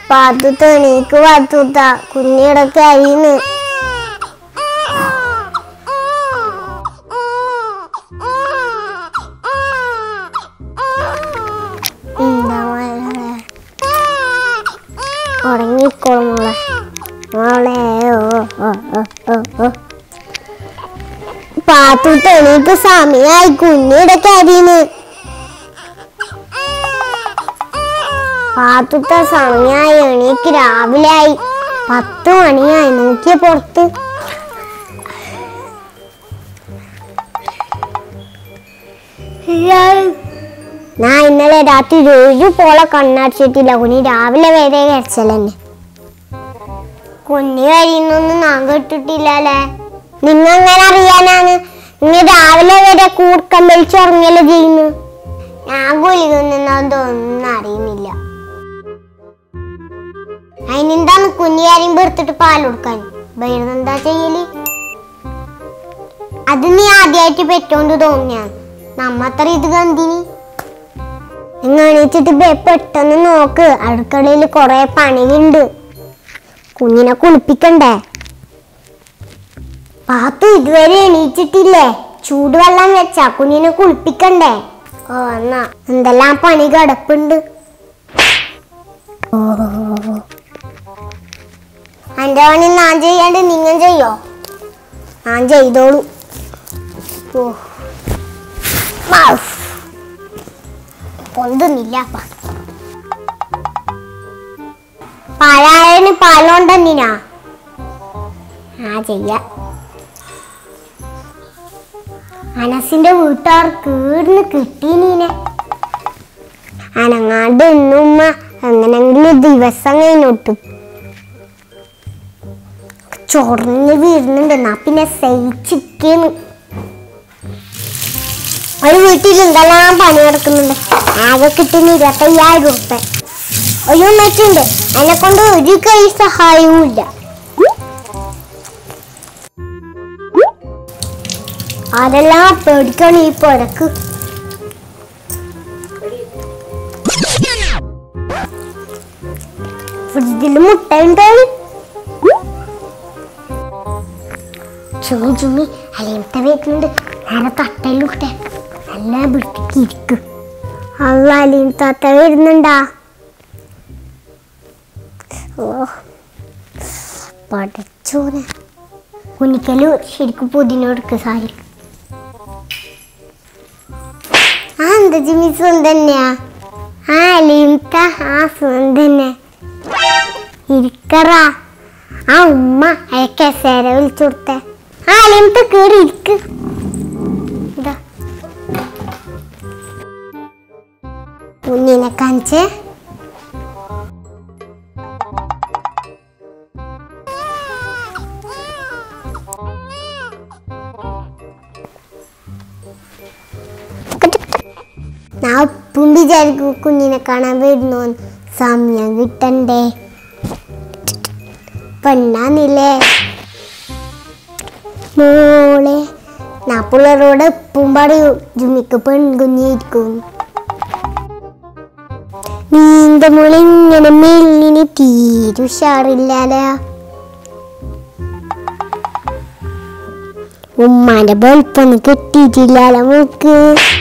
പാത്തുത്ത എണീക്ക് പാത്തുത്ത കുഞ്ഞിടക്ക് അരിയുന്നു എന്താ മോളെ ഉറങ്ങിക്കോളും മോളെ മോളെ ഓ ഓ ഓ ഓ ഓ പാത്തുത്ത എണീക്ക് സമയായി കുഞ്ഞിടക്ക് അരിയുന്നു പാത്തുത്ത സമയായി എണീക്ക് രാവിലെ ആയി പത്ത് മണിയായി നോക്കിയ പുറത്ത് ഞാൻ ഇന്നലെ രാത്രി ഒരു പോളെ കണ്ണടച്ചിട്ടില്ല കുഞ്ഞി രാവിലെ വരെ കരച്ചലെന്നെ കുഞ്ഞി കഴിയുന്നൊന്നും ഞാൻ കേട്ടിട്ടില്ലല്ലേ നിങ്ങ എങ്ങനെ അറിയാനാണ് ഇന്ന് രാവിലെ വരെ കൂർക്കം വലിച്ചുറങ്ങല് ചെയ്യുന്നു ഞാൻ ഗുളികൊന്നും അറിയുന്നില്ല അതിനെന്താണ് കുഞ്ഞിയാരെയും വെറുത്തിട്ട് പാൽ കൊടുക്കാൻ എന്താ ചെയ്യല് അത് നീ ആദ്യമായിട്ട് പെറ്റോണ്ട് തോന്നിയ നമ്മത്ര ഇത് കന്തിനി എണീച്ചിട്ട് ബേ പെട്ടെന്ന് നോക്ക് അടുക്കളയിൽ കുറെ പണിയുണ്ട് കുഞ്ഞിനെ കുളിപ്പിക്കണ്ടേ പാത്തു ഇതുവരെ എണീച്ചിട്ടില്ലേ ചൂടുവെള്ളം വെച്ചാ കുഞ്ഞിനെ കുളിപ്പിക്കണ്ടേ ഓ എന്നാ എന്തെല്ലാം പണി കിടപ്പുണ്ട് എന്റെ പണി ഞാൻ ചെയ്യാണ്ട് നിങ്ങൾ ചെയ്യോ ഞാൻ ചെയ്തോളൂ ഓ മൗഫ്. പൊന്തുന്നില്ല അപ്പ പാലായന് പാലോണ്ടെന്നിനാ ആ ചെയ്യാ അനസിന്റെ വീട്ടുകാർ കീർന്ന് കിട്ടി നീനെ അനങ്ങാണ്ട് എന്നുമ്മ എങ്ങനെങ്കിലും ദിവസം കഴിഞ്ഞൊട്ടും ചൊറഞ്ഞ് വീഴുന്നുണ്ട് എന്നാ പിന്നെ സഹിച്ചിരിക്കുന്നു ഒരു വീട്ടിൽ എന്തെല്ലാം പണി നടക്കുന്നുണ്ട് ആകെ കിട്ടുന്ന ഇരുപത്തയ്യായിരം ഉറുപ്പ ഒരു മെച്ചുണ്ട് അതിനെ കൊണ്ട് ഒരു കൈ സഹായവും ഇല്ല ആരെല്ലാം പേടിക്കണം ഈ പുഴക്ക് ഫ്രിഡ്ജിൽ മുട്ട ഉണ്ടാവും ചുമി ചുമി അലീമത്തെ വരുന്നുണ്ട് നേരെ തട്ടയിലൂട്ടെ നല്ല വൃത്തിക്ക് ഇരിക്കും അല്ല അലീം താത്ത വരുന്നുണ്ടാ ഓ പടച്ചോനെ കുനിക്കല് ശരിക്കും പുതിനോടുക്ക് സാരി ആ എന്താ ജിമ്മി സുഖം തന്നെയാ ആ അലീമത്ത ആ സുഖം തന്നെ ഇരിക്കറാ ആ ഉമ്മ അയക്കെ സേര വിളിച്ചു കൊടുത്തേ ആ അലിമത്തെ കേറി ഇരിക്ക് ഇതാ കുഞ്ഞിനെ കാണിച്ചേ ഞാൻ ഒപ്പം വിചാരിക്കും കുഞ്ഞിനെ കാണാൻ വരുന്നു സമയം കിട്ടണ്ടേ പെണ്ണാന്നില്ലേ മോളെ ഞാൻ പിള്ളേരോട് എപ്പം പറയൂ ജുമിക്ക് പെൺകുഞ്ഞിരിക്കും നീന്റെ മോളെ ഇങ്ങനെ മെല്ലിന് തീരെ ഉഷാറില്ലാലോ ഉമ്മാന്റെ ബൾപ്പൊന്നും കിട്ടിയിട്ടില്ലാലോ മോക്ക്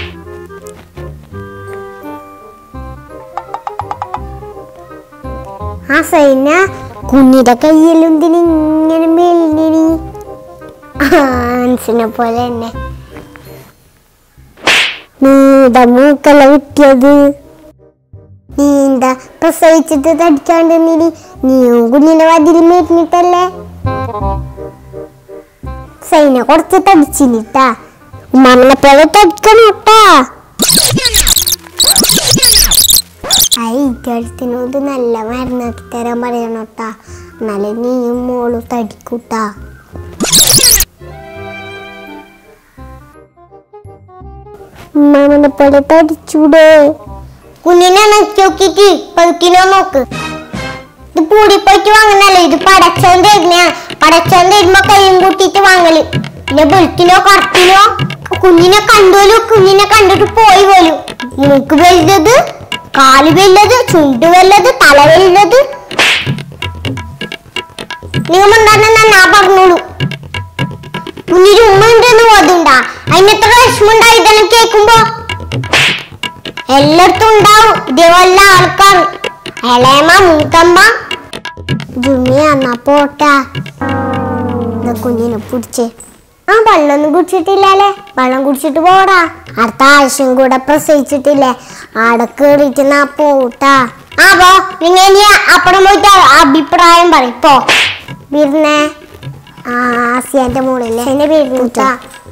ആ സൈന കുഞ്ഞിന്റെ കയ്യിലെന്തിന് ഇങ്ങനെ മെല്ലിനി ആൻസിനെ പോലെ തന്നെ നീണ്ട മൂക്കല്ല കിട്ടിയത് നീണ്ട പ്രസവിച്ചിട്ട് തടിക്കാണ്ട് നീ നീയും കുഞ്ഞിന്റെ വതിൽ മേറ്റിട്ടല്ലേ സൈന കുറച്ച് തടിച്ചിട്ടാ ഉമ്മാമനെ പോലെ തടിക്കണോട്ടാ ഐ ഇറ്റടുത്തിനോട് നല്ല മരുന്നാക്കി തരാൻ പറയണോട്ടാ എന്നാലേ നീയും മോളും തടിക്കൂട്ടാ ഉമ്മാമനെ പോലെ തടിച്ചൂടെ കുഞ്ഞിനെ നോക്കിയിട്ട് പതുക്കിനോ നോക്ക് ഇത് പൂടിപ്പോയിട്ട് വാങ്ങുന്നല്ലോ ഇത് പടച്ചോൻ തരുന്ന പടച്ചോൻ തരുമ്പോ കൈയും കൂട്ടിയിട്ട് വാങ്ങല് പിന്നെ വെളുത്തിനോ കറുത്തിനോ കുഞ്ഞിനെ കണ്ടോലു കുഞ്ഞിനെ കണ്ടിട്ട് പോയി പോലും മൂക്ക് വലുത് കാല് വലുത് ചുണ്ട് വലുത് തല വലുത് നിങ്ങൾ എന്താണെന്ന് ഞാൻ പറഞ്ഞോളൂ കുഞ്ഞിന് ഉമ്മ ഉണ്ടെന്ന് ബോധമുണ്ടാ അതിനെത്ര വിഷമുണ്ടായി ഇതെല്ലാം കേൾക്കുമ്പോ എല്ലായിടത്തും ഉണ്ടാവും ഇതേപോലെ ആൾക്കാർ ഇളയമ്മ മൂത്തമ്മ ജുമിയ എന്നാ പോട്ടാ ഇത് കുഞ്ഞിനെ പിടിച്ച് ആ വെള്ളമൊന്നും കുടിച്ചിട്ടില്ലല്ലേ വെള്ളം കുടിച്ചിട്ട് പോടാ അടുത്ത ആഴ്ചയും കൂടെ പ്രസവിച്ചിട്ടില്ലേ ആടെ കേറിയിട്ട് നാ പോട്ടാ ആ പോ നിങ്ങൾ ഇനി അപ്പുറം പോയിട്ട് അഭിപ്രായം പറയും പോ വീരുന്നേ ആ ആസിയാന്റെ മോളില്ലേ എന്നെ വീരുന്നിട്ടാ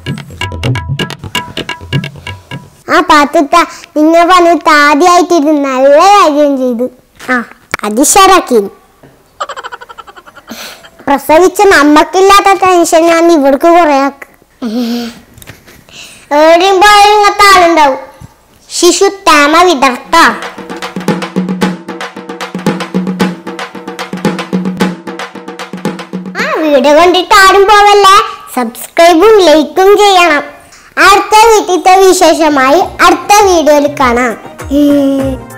ആ പാത്തുത്ത നിങ്ങൾ വന്നിട്ട് ആദ്യമായിട്ട് ഇത് നല്ല കാര്യം ചെയ്തു ആ അത് ശരാക്കി പ്രസവിച്ച നമ്മക്കില്ലാത്ത ടെൻഷൻ ഞാൻ ഇവർക്ക് കുറെ എവിടെയും പോയാലും ഇങ്ങനത്തെ ആളുണ്ടാവും ശിശു താമ വിദഗ്ധ ആ വീഡിയോ കണ്ടിട്ട് ആരും പോവല്ലേ സബ്സ്ക്രൈബും ലൈക്കും ചെയ്യണം അടുത്ത വീട്ടിലത്തെ വിശേഷമായി അടുത്ത വീഡിയോയിൽ കാണാം